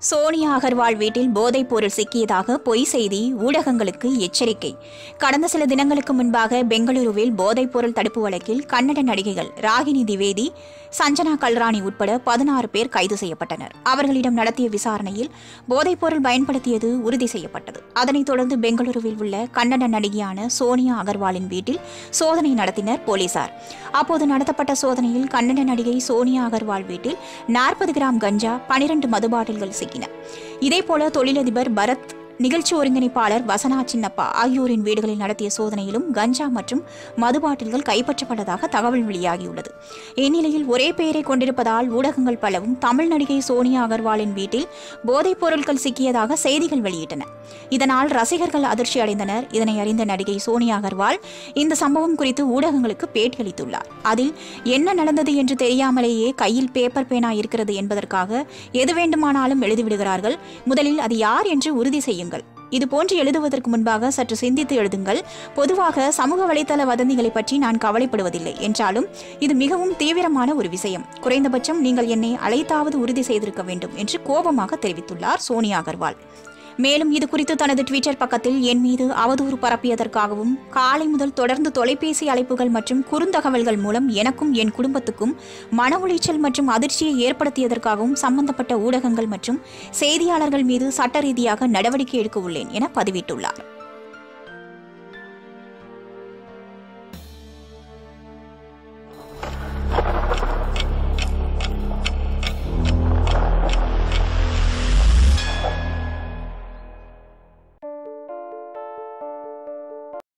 சோனியா அகர்வால் வீட்டில் போதைப் பொருள் சிக்கியதாக பொய் செய்தி ஊடகங்களுக்கு எச்சரிக்கை கடந்த சில தினங்களுக்கு முன்பாக பெங்களூருவில் போதைப் பொருள் தடுப்பு வழக்கில் கன்னட நடிகைகள் ராகினி திவேதி சஞ்சனா கல்ராணி உட்பட பதினாறு பேர் கைது செய்யப்பட்டனர் அவர்களிடம் நடத்திய விசாரணையில் போதைப் பொருள் பயன்படுத்தியது உறுதி செய்யப்பட்டது அதனைத் தொடர்ந்து பெங்களூருவில் உள்ள கன்னட நடிகையான சோனியா அகர்வாலின் வீட்டில் சோதனை நடத்தினர் போலீசார் அப்போது நடத்தப்பட்ட சோதனையில் கன்னட நடிகை சோனியா அகர்வால் வீட்டில் நாற்பது கிராம் கஞ்சா பனிரெண்டு மது பாட்டில்கள் சிக்கின இதேபோல தொழிலதிபர் பரத் நிகழ்ச்சி ஒருங்கிணைப்பாளர் வசனா சின்னப்பா ஆகியோரின் வீடுகளில் நடத்திய சோதனையிலும் கஞ்சா மற்றும் மது பாட்டில்கள் கைப்பற்றப்பட்டதாக தகவல் வெளியாகியுள்ளது இந்நிலையில் ஒரே பெயரை கொண்டிருப்பதால் ஊடகங்கள் பலவும் தமிழ் நடிகை சோனியா அகர்வாலின் வீட்டில் போதைப் பொருட்கள் சிக்கியதாக செய்திகள் வெளியிட்டன இதனால் ரசிகர்கள் அதிர்ச்சி அடைந்தனர் இதனை அறிந்த நடிகை சோனியா அகர்வால் இந்த சம்பவம் குறித்து ஊடகங்களுக்கு பேட்டியளித்துள்ளார் அதில் என்ன நடந்தது என்று தெரியாமலேயே கையில் பேப்பர் பேனா இருக்கிறது என்பதற்காக எது வேண்டுமானாலும் எழுதிவிடுகிறார்கள் முதலில் அது யார் என்று உறுதி செய்யுங்கள் இது போன்று எழுதுவதற்கு முன்பாக சற்று சிந்தித்து எழுதுங்கள் பொதுவாக சமூக வலைதள வதந்திகளை பற்றி நான் கவலைப்படுவதில்லை என்றாலும் இது மிகவும் தீவிரமான ஒரு விஷயம் குறைந்தபட்சம் நீங்கள் என்னை அழைத்தாவது உறுதி செய்திருக்க வேண்டும் என்று கோபமாக தெரிவித்துள்ளார் சோனியா அகர்வால் மேலும் இது குறித்து தனது ட்விட்டர் பக்கத்தில் என் மீது அவதூறு பரப்பியதற்காகவும் காலை முதல் தொடர்ந்து தொலைபேசி அழைப்புகள் மற்றும் குறுந்தகவல்கள் மூலம் எனக்கும் என் குடும்பத்துக்கும் மன உளைச்சல் மற்றும் அதிர்ச்சியை ஏற்படுத்தியதற்காகவும் சம்பந்தப்பட்ட ஊடகங்கள் மற்றும் செய்தியாளர்கள் மீது சட்ட ரீதியாக நடவடிக்கை எடுக்க உள்ளேன் என பதிவிட்டுள்ளார்